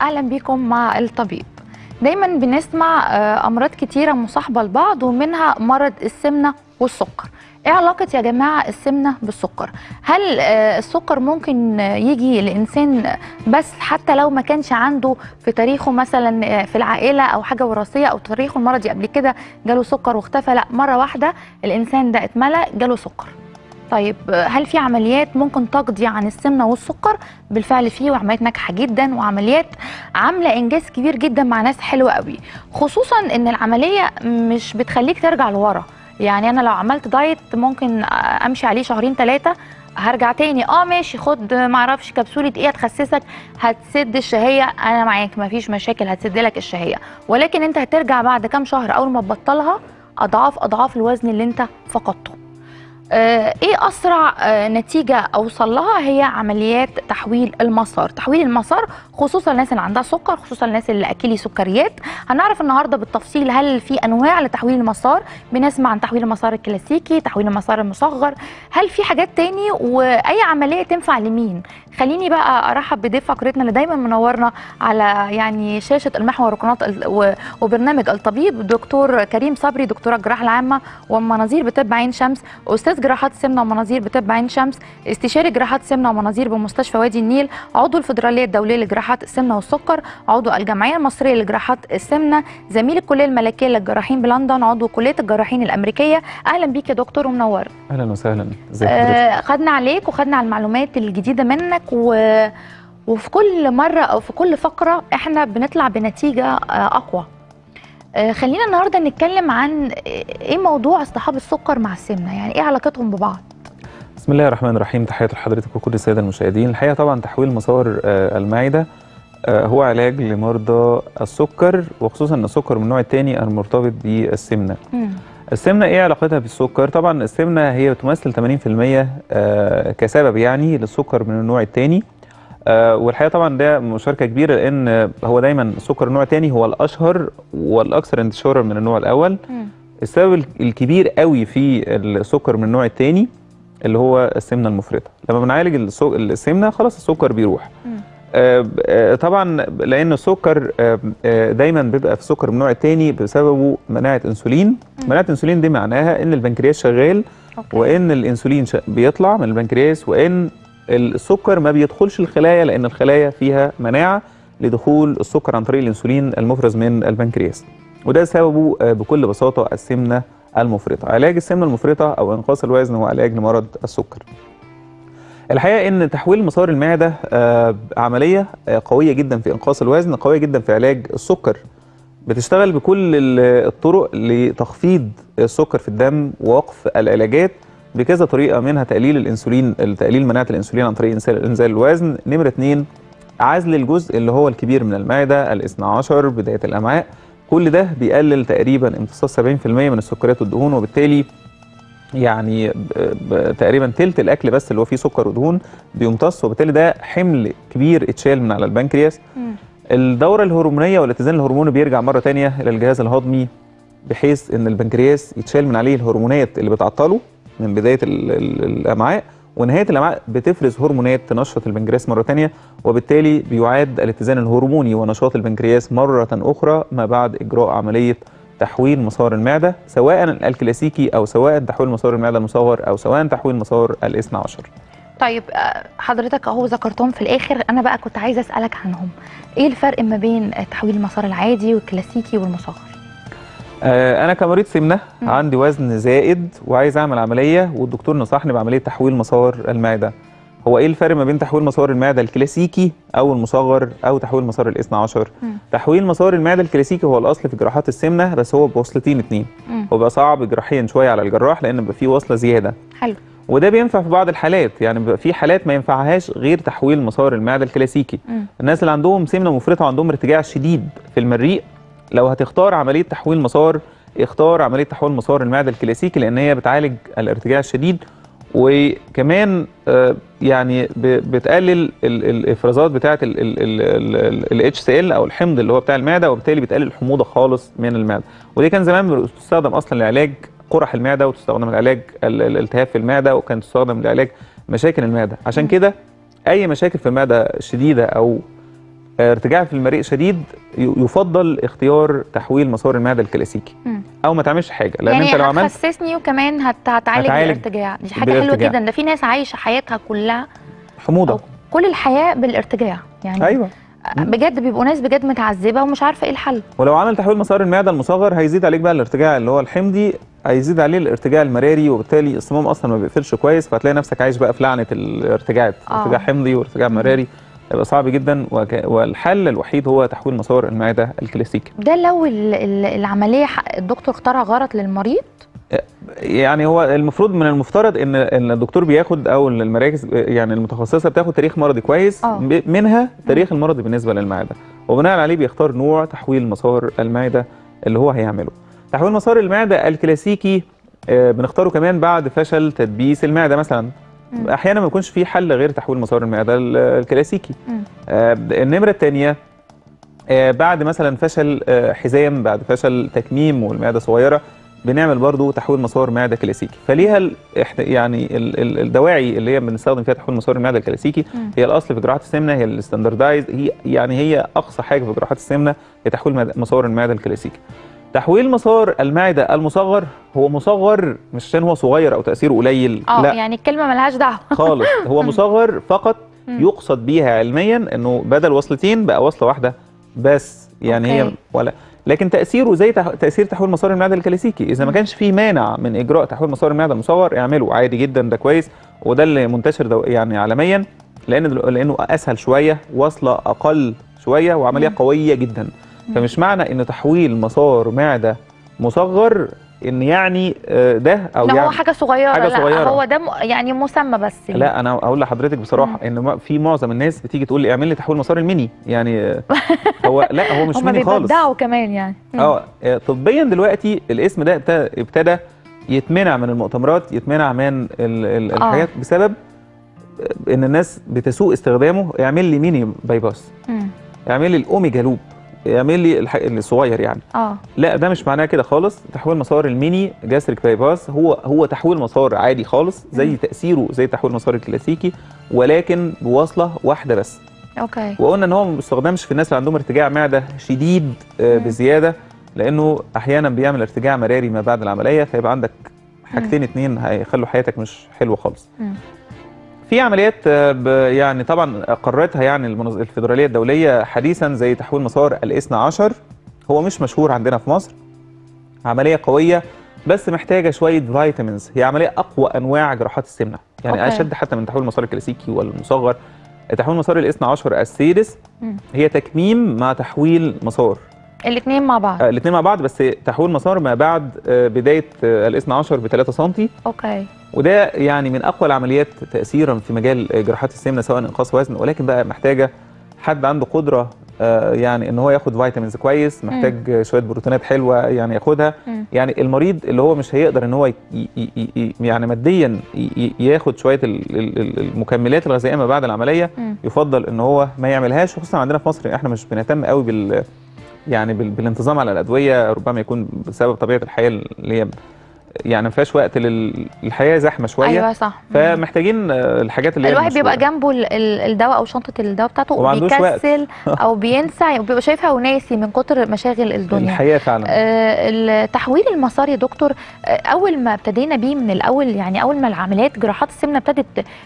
اهلا بيكم مع الطبيب دايما بنسمع آه، امراض كتيره مصاحبه لبعض ومنها مرض السمنه والسكر ايه علاقه يا جماعه السمنه بالسكر هل آه، السكر ممكن آه، يجي لانسان بس حتى لو ما كانش عنده في تاريخه مثلا آه، في العائله او حاجه وراثيه او تاريخه المرضي قبل كده جاله سكر واختفى لا مره واحده الانسان ده اتملى جاله سكر طيب آه، هل في عمليات ممكن تقضي عن السمنه والسكر بالفعل في وعمليات ناجحه جدا وعمليات عامله انجاز كبير جدا مع ناس حلوه قوي خصوصا ان العمليه مش بتخليك ترجع لورا يعني انا لو عملت دايت ممكن امشي عليه شهرين ثلاثه هرجع تاني اه ماشي خد معرفش كبسوله ايه هتخسسك هتسد الشهيه انا معاك مفيش مشاكل هتسد لك الشهيه ولكن انت هترجع بعد كام شهر اول ما تبطلها اضعاف اضعاف الوزن اللي انت فقدته آه، ايه اسرع آه، نتيجه اوصل لها هي عمليات تحويل المسار تحويل المسار خصوصا الناس اللي عندها سكر خصوصا الناس اللي اكلي سكريات هنعرف النهارده بالتفصيل هل في انواع لتحويل المسار بنسمع عن تحويل المسار الكلاسيكي تحويل المسار المصغر هل في حاجات تاني واي عمليه تنفع لمين خليني بقى ارحب بضيف فقرتنا اللي دايما منورنا على يعني شاشه المحور وقناه ال- و- وبرنامج الطبيب دكتور كريم صبري دكتوره الجراحه العامه ومناظير بطب عين شمس استاذ جراحات سمنه ومناظير بطب عين شمس استشاري جراحات سمنه ومناظير بمستشفى وادي النيل عضو الفدراليه الدوليه لجراحات السمنه والسكر عضو الجمعيه المصريه لجراحات السمنه زميل الكليه الملكيه للجراحين بلندن عضو كليه الجراحين الامريكيه اهلا بيك يا دكتور ومنور اهلا وسهلا ازي حضرتك آه خدنا عليك وخدنا على المعلومات الجديده منك و وفي كل مرة أو في كل فقرة إحنا بنطلع بنتيجة آه، أقوى آه، خلينا النهاردة نتكلم عن إيه موضوع اصطحاب السكر مع السمنة يعني إيه علاقتهم ببعض بسم الله الرحمن الرحيم تحياتي لحضرتك وكل الساده المشاهدين الحقيقه طبعا تحويل مسار آه، المعده آه، هو علاج لمرضى السكر وخصوصا السكر من النوع الثاني المرتبط بالسمنه مم. السمنه ايه علاقتها بالسكر طبعا السمنه هي بتمثل 80% آه، كسبب يعني للسكر من النوع الثاني والحقيقه طبعا ده مشاركه كبيره لان هو دايما السكر النوع الثاني هو الاشهر والاكثر انتشارا من النوع الاول مم. السبب ال- الكبير قوي في السكر من النوع الثاني اللي هو السمنه المفرطه لما بنعالج السو- السمنه خلاص السكر بيروح مم. آه، ب- آه، طبعا لان السكر آه، آه، دايما بيبقى في السكر من النوع الثاني بسببه مناعه انسولين مناعه انسولين دي معناها ان البنكرياس شغال أوكي. وان الانسولين ش- بيطلع من البنكرياس وان السكر ما بيدخلش الخلايا لان الخلايا فيها مناعه لدخول السكر عن طريق الانسولين المفرز من البنكرياس وده سببه آه، بكل بساطه السمنه المفرطه علاج السمنه المفرطه او انقاص الوزن هو علاج لمرض السكر الحقيقه ان تحويل مسار المعده آه، عمليه آه، قويه جدا في انقاص الوزن قويه جدا في علاج السكر بتشتغل بكل ال- الطرق لتخفيض السكر في الدم ووقف العلاجات بكذا طريقه منها تقليل الانسولين تقليل مناعه الانسولين عن طريق انزال إنزال الوزن نمره اثنين عزل الجزء اللي هو الكبير من المعده الاثنى عشر بدايه الامعاء كل ده بيقلل تقريبا امتصاص 70% من السكريات والدهون وبالتالي يعني ب- ب- تقريبا تلت الاكل بس اللي هو فيه سكر ودهون بيمتص وبالتالي ده حمل كبير اتشال من على البنكرياس مم. الدوره الهرمونيه والاتزان الهرموني بيرجع مره تانية الى الجهاز الهضمي بحيث ان البنكرياس يتشال من عليه الهرمونات اللي بتعطله من بدايه ال- ال- الامعاء ونهايه الامعاء بتفرز هرمونات تنشط البنكرياس مره تانية وبالتالي بيعاد الاتزان الهرموني ونشاط البنكرياس مره اخرى ما بعد اجراء عمليه تحويل مسار المعده سواء الكلاسيكي او سواء تحويل مسار المعده المصغر او سواء تحويل مسار الاثنى عشر طيب آه، حضرتك أهو ذكرتهم في الآخر أنا بقى كنت عايزة أسألك عنهم إيه الفرق ما بين آه، تحويل المسار العادي والكلاسيكي والمصغر آه، انا كمريض سمنه مم. عندي وزن زائد وعايز اعمل عمليه والدكتور نصحني بعمليه تحويل مسار المعده هو ايه الفرق ما بين تحويل مسار المعده الكلاسيكي او المصغر او تحويل مسار الاثنى عشر مم. تحويل مسار المعده الكلاسيكي هو الاصل في جراحات السمنه بس هو بوصلتين اتنين مم. هو بقى صعب جراحيا شويه على الجراح لان بيبقى فيه وصله زياده حلو وده بينفع في بعض الحالات يعني بيبقى في حالات ما ينفعهاش غير تحويل مسار المعده الكلاسيكي مم. الناس اللي عندهم سمنه مفرطه وعندهم ارتجاع شديد في المريء لو هتختار عمليه تحويل مسار اختار عمليه تحويل مسار المعده الكلاسيكي لان هي بتعالج الارتجاع الشديد وكمان آه، يعني ب- بتقلل ال- الافرازات بتاعه الاتش سي ال او الحمض اللي هو بتاع المعده وبالتالي بتقلل الحموضه خالص من المعده ودي كان زمان بتستخدم اصلا لعلاج قرح المعده وتستخدم لعلاج ال- ال- الالتهاب في المعده وكانت تستخدم لعلاج مشاكل المعده عشان كده اي مشاكل في المعده شديده او آه، ارتجاع في المريء شديد ي- يفضل اختيار تحويل مسار المعده الكلاسيكي مم. او ما تعملش حاجه لان يعني انت لو عملت هتخسسني وكمان هت... هتعالج هتعالج الارتجاع دي حاجه حلوه بالارتجاع. جدا ده في ناس عايشه حياتها كلها حموضه أو كل الحياه بالارتجاع يعني ايوه بجد بيبقوا ناس بجد متعذبه ومش عارفه ايه الحل ولو عمل تحويل مسار المعده المصغر هيزيد عليك بقى الارتجاع اللي هو الحمضي هيزيد عليه الارتجاع المراري وبالتالي الصمام اصلا ما بيقفلش كويس فهتلاقي نفسك عايش بقى في لعنه الارتجاعات آه. ارتجاع حمضي وارتجاع مراري هيبقى صعب جدا وك... والحل الوحيد هو تحويل مسار المعده الكلاسيكي ده لو ال- ال- العمليه ح- الدكتور اختارها غلط للمريض يعني هو المفروض من المفترض ان ان الدكتور بياخد او المراكز يعني المتخصصه بتاخد تاريخ مرضي كويس آه. ب- منها تاريخ المرضي بالنسبه للمعده وبناء عليه بيختار نوع تحويل مسار المعده اللي هو هيعمله تحويل مسار المعده الكلاسيكي آه، بنختاره كمان بعد فشل تدبيس المعده مثلا مم. احيانا ما بيكونش في حل غير تحويل مسار المعده ال- الكلاسيكي مم. آه، النمره الثانيه بعد مثلا فشل آه، حزام بعد فشل تكميم والمعده صغيره بنعمل برضو تحويل مسار معده كلاسيكي فليها ال- إحت- يعني ال- ال- الدواعي اللي هي بنستخدم فيها تحويل مسار المعده الكلاسيكي مم. هي الاصل في جراحات السمنه هي الستاندردايز هي يعني هي اقصى حاجه في جراحات السمنه هي تحويل مد- مسار المعده الكلاسيكي تحويل مسار المعده المصغر هو مصغر مش عشان هو صغير او تاثيره قليل اه لا يعني الكلمه ملهاش دعوه خالص هو مصغر فقط مم. يقصد بيها علميا انه بدل وصلتين بقى وصله واحده بس يعني هي أوكي. ولا لكن تاثيره زي تح... تاثير تحويل مسار المعده الكلاسيكي اذا ما مم. كانش في مانع من اجراء تحويل مسار المعده المصغر اعمله عادي جدا ده كويس وده اللي منتشر دو... يعني عالميا لان دل... لانه اسهل شويه وصله اقل شويه وعمليه مم. قويه جدا مم. فمش معنى ان تحويل مسار معده مصغر ان يعني آه، ده او لا يعني هو حاجه صغيره حاجة لا صغيرة. هو ده م... يعني مسمى بس لا انا اقول لحضرتك بصراحه ان ما- في معظم الناس بتيجي تقول لي اعمل لي تحويل مسار الميني يعني آه، هو لا هو مش هم ميني خالص بيبدعوا كمان يعني مم. اه آه، طبيا دلوقتي الاسم ده ابتدى- ابتدى يتمنع من المؤتمرات يتمنع من ال- ال- آه. الحاجات بسبب آه، ان الناس بتسوء استخدامه اعمل لي ميني باي باس مم. اعمل لي الاوميجا لوب اعمل لي الح- الصغير يعني اه لا ده مش معناه كده خالص تحويل مسار الميني جاستريك باي باس هو هو تحويل مسار عادي خالص زي مم. تاثيره زي تحويل مسار الكلاسيكي ولكن بوصله واحده بس اوكي وقلنا ان هو ما بيستخدمش في الناس اللي عندهم ارتجاع معده شديد آه، مم. بزياده لانه احيانا بيعمل ارتجاع مراري ما بعد العمليه فيبقى عندك حاجتين اتنين هيخلوا حياتك مش حلوه خالص مم. في عمليات آه، ب- يعني طبعا قررتها يعني المنظ- الفيدراليه الدوليه حديثا زي تحويل مسار الاثنى عشر هو مش مشهور عندنا في مصر عمليه قويه بس محتاجه شويه فيتامينز هي عمليه اقوى انواع جراحات السمنه يعني أوكي. اشد حتى من تحويل المسار الكلاسيكي والمصغر تحويل مسار الاثنى عشر السيدس مم. هي تكميم مع تحويل مسار الاثنين مع بعض آه الاثنين مع بعض بس تحويل مسار ما بعد آه بدايه آه الاثنى عشر ب 3 سم اوكي وده يعني من اقوى العمليات تاثيرا في مجال جراحات السمنه سواء انقاص وزن ولكن بقى محتاجه حد عنده قدره آه، يعني ان هو ياخد فيتامينز كويس محتاج شويه بروتينات حلوه يعني ياخدها مم. يعني المريض اللي هو مش هيقدر ان هو ي- ي- ي- ي- يعني ماديا ي- ي- ياخد شويه ال- ال- ال- المكملات الغذائيه ما بعد العمليه مم. يفضل ان هو ما يعملهاش خصوصا عندنا في مصر احنا مش بنهتم قوي بال يعني بال- بالانتظام على الادويه ربما يكون بسبب طبيعه الحياه اللي هي يعني ما فيهاش وقت لل- الحياه زحمه شويه ايوه صح مم. فمحتاجين آه، الحاجات اللي هي الواحد بيبقى المشهورة. جنبه ال- ال- الدواء او شنطه الدواء بتاعته وما عندوش وقت. وبيكسل او بينسى وبيبقى شايفها وناسي من كتر مشاغل الدنيا الحياه فعلا آه، التحويل المسار يا دكتور آه، اول ما ابتدينا بيه من الاول يعني اول ما العمليات جراحات السمنه ابتدت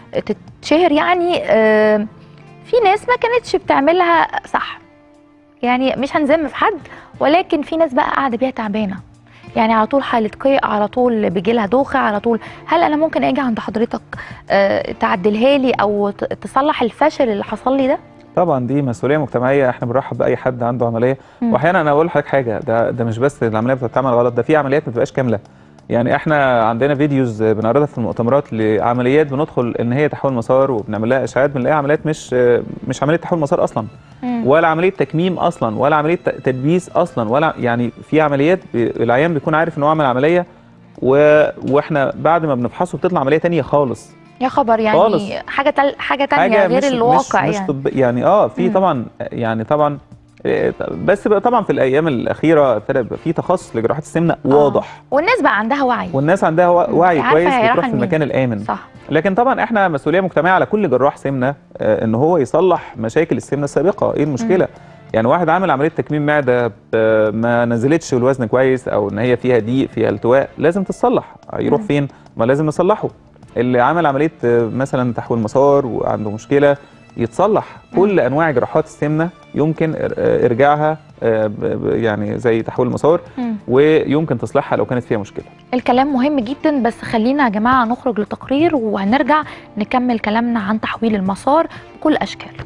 تتشهر يعني آه، في ناس ما كانتش بتعملها صح يعني مش هنذم في حد ولكن في ناس بقى قاعده بيها تعبانه يعني على طول حاله قيء على طول بيجي لها دوخه على طول هل انا ممكن اجي عند حضرتك آه، تعدلها لي او ت- تصلح الفشل اللي حصل لي ده طبعا دي مسؤوليه مجتمعيه احنا بنرحب باي حد عنده عمليه مم. واحيانا انا اقول لحضرتك حاجه ده ده مش بس العمليه بتتعمل غلط ده في عمليات ما بتبقاش كامله يعني احنا عندنا فيديوز بنعرضها في المؤتمرات لعمليات بندخل ان هي تحويل مسار وبنعمل لها اشعاعات بنلاقيها عمليات مش مش عمليه تحويل مسار اصلا مم. ولا عمليه تكميم اصلا ولا عمليه ت- تدبيس اصلا ولا يعني في عمليات ب- العيان بيكون عارف ان هو عمل عمليه و... واحنا بعد ما بنفحصه بتطلع عمليه تانية خالص يا خبر يعني خالص. حاجه تل... حاجه تانية حاجه غير مش الواقع مش, يعني مش طب يعني اه في مم. طبعا يعني طبعا إيه، بس بقى طبعا في الايام الاخيره ابتدى يبقى في تخصص لجراحات السمنه واضح والناس بقى عندها وعي والناس عندها وا- وعي عارفة كويس هي رايحة بتروح في لمين. المكان الامن صح لكن طبعا احنا مسؤوليه مجتمعيه على كل جراح سمنه آه، ان هو يصلح مشاكل السمنه السابقه ايه المشكله يعني واحد عامل عمليه تكميم معده ب- ما نزلتش الوزن كويس او ان هي فيها ضيق فيها التواء لازم تتصلح يروح مم. فين ما لازم نصلحه اللي عمل عمليه آه، مثلا تحويل مسار وعنده مشكله يتصلح كل انواع جراحات السمنه يمكن إر- آه، ارجاعها آه، ب- ب- يعني زي تحويل مسار مم. ويمكن تصليحها لو كانت فيها مشكله الكلام مهم جدا بس خلينا يا جماعه نخرج لتقرير وهنرجع نكمل كلامنا عن تحويل المسار بكل اشكاله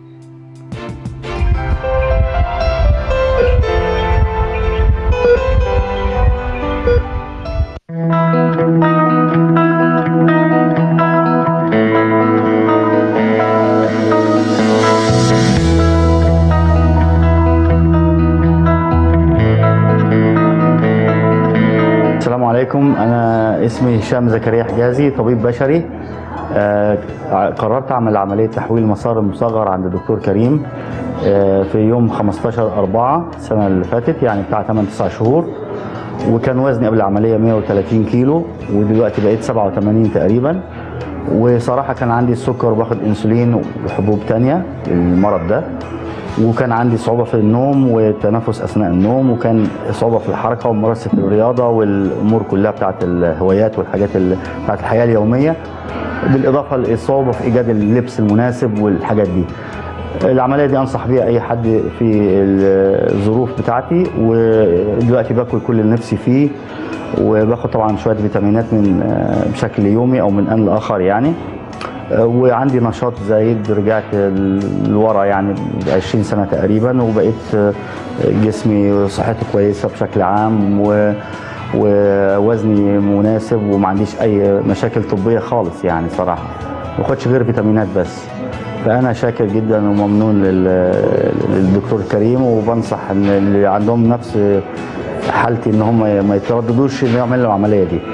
السلام عليكم انا اسمي هشام زكريا حجازي طبيب بشري آه، قررت اعمل عمليه تحويل مسار المصغر عند الدكتور كريم آه، في يوم 15 4 السنه اللي فاتت يعني بتاع 8 9 شهور وكان وزني قبل العمليه 130 كيلو ودلوقتي بقيت 87 تقريبا وصراحه كان عندي السكر وباخد انسولين وحبوب تانية للمرض ده وكان عندي صعوبة في النوم والتنفس أثناء النوم وكان صعوبة في الحركة وممارسة الرياضة والأمور كلها بتاعت الهوايات والحاجات ال- بتاعت الحياة اليومية بالإضافة للصعوبة في إيجاد اللبس المناسب والحاجات دي العملية دي أنصح بيها أي حد في الظروف بتاعتي ودلوقتي باكل كل اللي نفسي فيه وباخد طبعا شوية فيتامينات من بشكل يومي أو من آن لآخر يعني وعندي نشاط زايد رجعت لورا يعني 20 سنه تقريبا وبقيت جسمي صحتي كويسه بشكل عام و ووزني مناسب وما عنديش اي مشاكل طبيه خالص يعني صراحه ما باخدش غير فيتامينات بس فانا شاكر جدا وممنون لل- للدكتور كريم وبنصح ان اللي عندهم نفس حالتي ان هم ما يترددوش ان يعملوا العمليه دي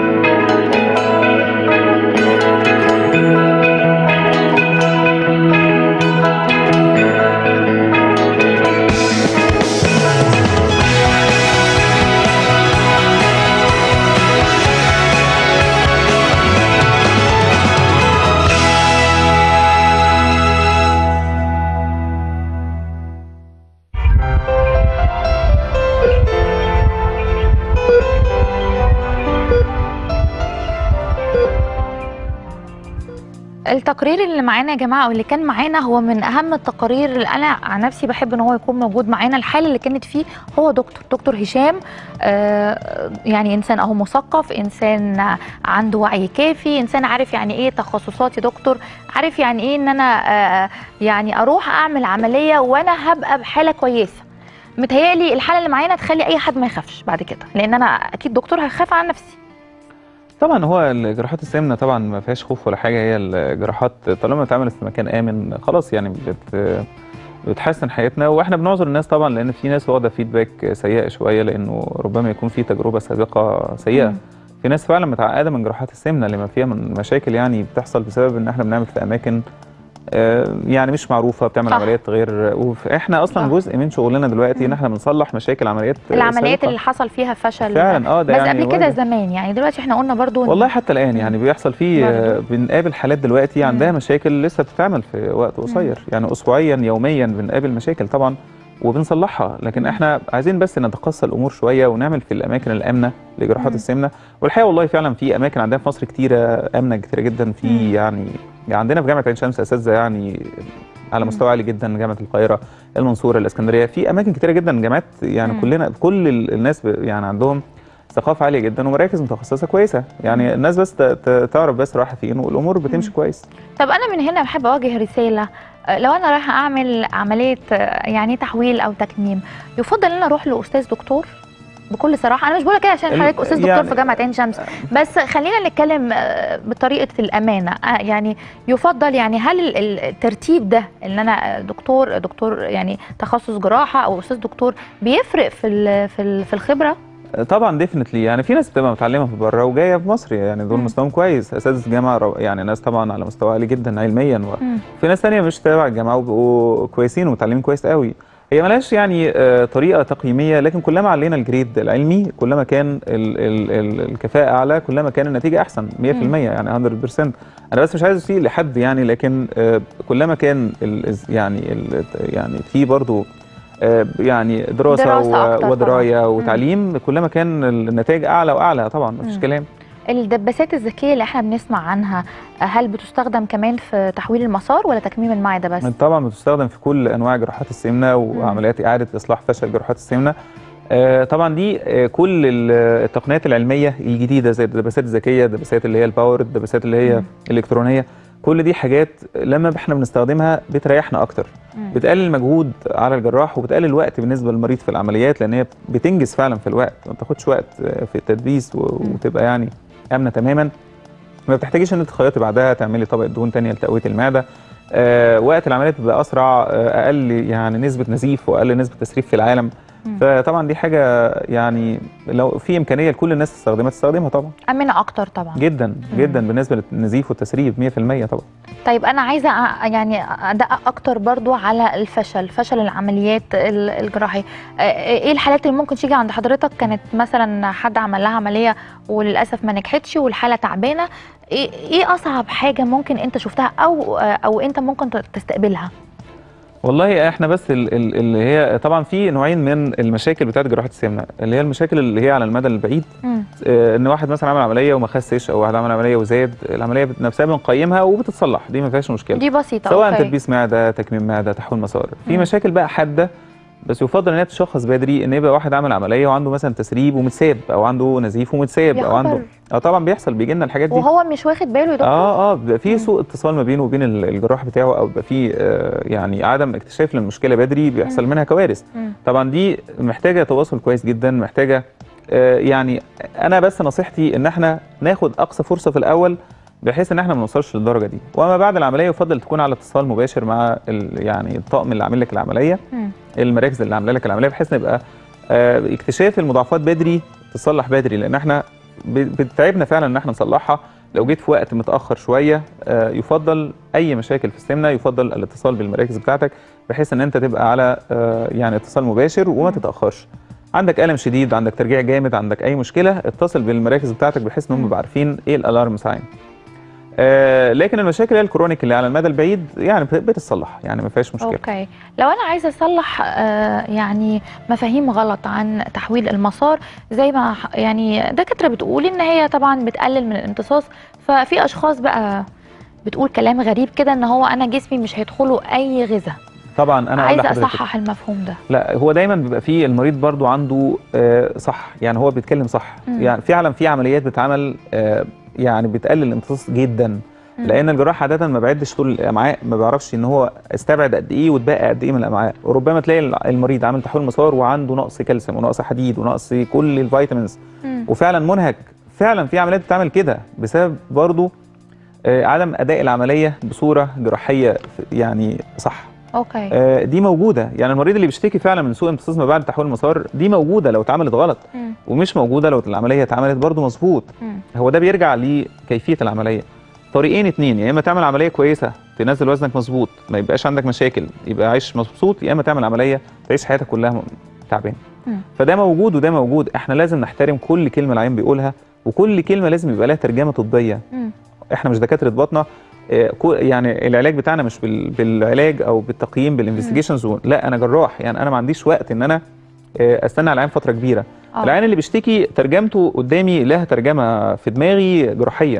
التقرير اللي معانا يا جماعه واللي كان معانا هو من اهم التقارير اللي انا عن نفسي بحب ان هو يكون موجود معانا الحاله اللي كانت فيه هو دكتور دكتور هشام آه، يعني انسان اهو مثقف انسان عنده وعي كافي انسان عارف يعني ايه تخصصات يا دكتور عارف يعني ايه ان انا آه، يعني اروح اعمل عمليه وانا هبقى بحاله كويسه متهيألي الحاله اللي معانا تخلي اي حد ما يخافش بعد كده لان انا اكيد دكتور هخاف عن نفسي طبعا هو الجراحات السمنه طبعا ما فيهاش خوف ولا حاجه هي الجراحات طالما اتعملت في مكان امن خلاص يعني بت بتحسن حياتنا واحنا بنعذر الناس طبعا لان في ناس واخده فيدباك سيئه شويه لانه ربما يكون في تجربه سابقه سيئه مم. في ناس فعلا متعقده من جراحات السمنه اللي ما فيها من مشاكل يعني بتحصل بسبب ان احنا بنعمل في اماكن آه، يعني مش معروفه بتعمل صح. عمليات غير احنا اصلا صح. جزء من شغلنا دلوقتي ان مم. احنا بنصلح مشاكل عمليات العمليات سابقة. اللي حصل فيها فشل فعلا اه ده بس يعني قبل كده واجب. زمان يعني دلوقتي احنا قلنا برضو إن- والله حتى الان يعني بيحصل فيه برضه. آه، بنقابل حالات دلوقتي عندها مم. مشاكل لسه بتتعمل في وقت قصير يعني اسبوعيا يوميا بنقابل مشاكل طبعا وبنصلحها لكن مم. احنا عايزين بس نتقصى الامور شويه ونعمل في الاماكن الامنه لجراحات مم. السمنه والحقيقه والله فعلا في اماكن عندنا في مصر كتيره امنه كتيره جدا مم. في يعني يعني عندنا في جامعه عين شمس اساتذه يعني على مم. مستوى عالي جدا جامعه القاهره المنصوره الاسكندريه في اماكن كتيره جدا جامعات يعني مم. كلنا كل ال- الناس ب- يعني عندهم ثقافه عاليه جدا ومراكز متخصصه كويسه يعني الناس بس ت- ت- تعرف بس رايحه فين والامور بتمشي مم. كويس طب انا من هنا بحب اوجه رساله آه، لو انا رايحه اعمل عمليه آه، يعني تحويل او تكميم يفضل ان انا اروح لاستاذ دكتور بكل صراحه انا مش بقول كده عشان ال- حضرتك استاذ دكتور يعني- في جامعه عين شمس بس خلينا نتكلم آه، بطريقه الامانه آه، يعني يفضل يعني هل ال- ال- الترتيب ده ان انا دكتور دكتور يعني تخصص جراحه او استاذ دكتور بيفرق في ال- في ال- في الخبره طبعا ديفنتلي يعني في ناس بتبقى متعلمه في بره وجايه في مصر يعني دول مم. مستواهم كويس اساتذه جامعه رو- يعني ناس طبعا على مستوى عالي جدا علميا مم. وفي ناس ثانيه مش تابع الجامعه وبقوا كويسين ومتعلمين كويس قوي هي ملهاش يعني آه، طريقه تقييميه لكن كلما علينا الجريد العلمي كلما كان ال ال ال الكفاءه اعلى كلما كان النتيجه احسن 100% يعني 100% انا بس مش عايز اسيء لحد يعني لكن آه، كلما كان ال يعني ال يعني في برضو آه، يعني دراسه, دراسة أكتر و- ودرايه طبعاً. وتعليم كلما كان النتائج اعلى واعلى طبعا مفيش مم. كلام الدباسات الذكيه اللي احنا بنسمع عنها هل بتستخدم كمان في تحويل المسار ولا تكميم المعده بس؟ طبعا بتستخدم في كل انواع جراحات السمنه وعمليات اعاده اصلاح فشل جراحات السمنه آه، طبعا دي آه، كل ال- التقنيات العلميه الجديده زي الدباسات الذكيه الدباسات اللي هي الباور الدباسات اللي هي مم. الالكترونيه كل دي حاجات لما احنا بنستخدمها بتريحنا اكتر مم. بتقلل مجهود على الجراح وبتقلل الوقت بالنسبه للمريض في العمليات لان هي بتنجز فعلا في الوقت ما بتاخدش وقت آه، في التدبيس و- مم. وتبقى يعني امنه تماما ما بتحتاجيش ان انت تخيطي بعدها تعملي طبقه دهون تانية لتقويه المعده آه وقت العمليات بيبقى اسرع آه اقل يعني نسبه نزيف واقل نسبه تسريب في العالم مم. فطبعا دي حاجه يعني لو في امكانيه لكل الناس تستخدمها تستخدمها طبعا امنه اكتر طبعا جدا جدا بالنسبه للنزيف والتسريب 100% طبعا طيب انا عايزه أ- يعني ادقق اكتر برضو على الفشل فشل العمليات ال- الجراحيه آه، ايه الحالات اللي ممكن تيجي عند حضرتك كانت مثلا حد عمل لها عمليه وللاسف ما نجحتش والحاله تعبانه ايه ايه اصعب حاجه ممكن انت شفتها او آه، او انت ممكن ت- تستقبلها والله احنا بس ال- ال- اللي هي طبعا في نوعين من المشاكل بتاعت جراحات السمنه اللي هي المشاكل اللي هي على المدى البعيد مم. آه، ان واحد مثلا عمل عمليه وما خسش او واحد عمل عمليه وزاد العمليه نفسها بنقيمها وبتتصلح دي ما فيهاش مشكله دي بسيطه سواء أوكي. تدبيس معده تكميم معده تحويل مسار في مم. مشاكل بقى حاده بس يفضل ان هي تشخص بدري ان يبقى واحد عمل عمليه وعنده مثلا تسريب ومتساب او عنده نزيف ومتساب يا او عنده خبر. اه طبعا بيحصل بيجي لنا الحاجات دي وهو مش واخد باله يا دكتور اه اه بيبقى في مم. سوء اتصال ما بينه وبين ال- الجراح بتاعه او بيبقى في آه يعني عدم اكتشاف للمشكله بدري بيحصل مم. منها كوارث مم. طبعا دي محتاجه تواصل كويس جدا محتاجه آه يعني انا بس نصيحتي ان احنا ناخد اقصى فرصه في الاول بحيث ان احنا ما نوصلش للدرجه دي وما بعد العمليه يفضل تكون على اتصال مباشر مع ال- يعني الطاقم اللي عامل لك العمليه مم. المراكز اللي عامله لك العمليه بحيث نبقى آه، اكتشاف المضاعفات بدري تصلح بدري لان احنا ب- بتتعبنا فعلا ان احنا نصلحها لو جيت في وقت متاخر شويه آه، يفضل اي مشاكل في السمنه يفضل الاتصال بالمراكز بتاعتك بحيث ان انت تبقى على آه، يعني اتصال مباشر وما مم. تتاخرش عندك الم شديد عندك ترجيع جامد عندك اي مشكله اتصل بالمراكز بتاعتك بحيث ان هم مم. يبقوا عارفين ايه الالارم ساين آه لكن المشاكل اللي هي الكرونيك اللي على المدى البعيد يعني بت- بتتصلح يعني ما فيهاش مشكله اوكي لو انا عايزه اصلح آه، يعني مفاهيم غلط عن تحويل المسار زي ما ح- يعني دكاتره بتقول ان هي طبعا بتقلل من الامتصاص ففي اشخاص بقى بتقول كلام غريب كده ان هو انا جسمي مش هيدخله اي غذاء طبعا انا أقول عايزه لحضرتك اصحح المفهوم ده لا هو دايما بيبقى فيه المريض برضو عنده آه، صح يعني هو بيتكلم صح مم. يعني فعلا في عمليات بتعمل آه، يعني بتقلل الامتصاص جدا مم. لان الجراح عاده ما بيعدش طول الامعاء ما بيعرفش ان هو استبعد قد ايه واتبقى قد ايه من الامعاء وربما تلاقي المريض عامل تحويل مسار وعنده نقص كالسيوم ونقص حديد ونقص كل الفيتامينز مم. وفعلا منهك فعلا في عمليات بتعمل كده بسبب برضو آه، عدم اداء العمليه بصوره جراحيه يعني صح اوكي آه، دي موجوده يعني المريض اللي بيشتكي فعلا من سوء امتصاص ما بعد تحويل المسار دي موجوده لو اتعملت غلط مم. ومش موجوده لو العمليه اتعملت برضو مظبوط مم. هو ده بيرجع لكيفيه العمليه طريقين اتنين يا اما تعمل عمليه كويسه تنزل وزنك مظبوط ما يبقاش عندك مشاكل يبقى عايش مبسوط يا اما تعمل عمليه تعيش حياتك كلها م- تعبان مم. فده موجود وده موجود احنا لازم نحترم كل كلمه العيان بيقولها وكل كلمه لازم يبقى لها ترجمه طبيه مم. احنا مش دكاتره باطنه آه، كو- يعني العلاج بتاعنا مش بال- بالعلاج او بالتقييم بالانفستيجيشنز لا انا جراح يعني انا ما عنديش وقت ان انا آه، استنى على العيان فتره كبيره آه. العيان اللي بيشتكي ترجمته قدامي لها ترجمه في دماغي جراحيه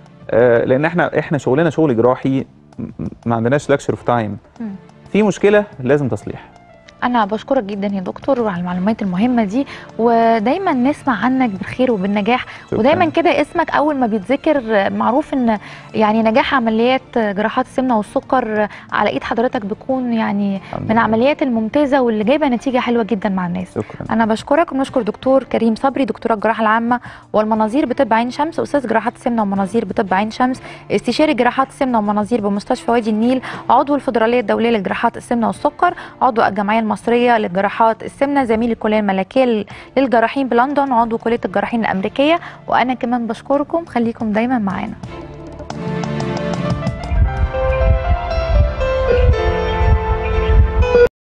آه، لان احنا احنا شغلنا شغل جراحي م- ما عندناش لاكشر اوف تايم مم. في مشكله لازم تصليح انا بشكرك جدا يا دكتور على المعلومات المهمه دي ودايما نسمع عنك بالخير وبالنجاح شكراً. ودايما كده اسمك اول ما بيتذكر معروف ان يعني نجاح عمليات جراحات السمنه والسكر على ايد حضرتك بيكون يعني الحمد من لله. العمليات الممتازه واللي جايبه نتيجه حلوه جدا مع الناس شكرا انا بشكرك وبنشكر دكتور كريم صبري دكتور الجراحه العامه والمناظير بطب عين شمس استاذ جراحات السمنه ومناظير بطب عين شمس استشاري جراحات السمنه ومناظير بمستشفى وادي النيل عضو الفدراليه الدوليه لجراحات السمنه والسكر عضو الجمعيه المصريه لجراحات السمنه زميل الكليه الملكيه للجراحين بلندن عضو كليه الجراحين الامريكيه وانا كمان بشكركم خليكم دايما معانا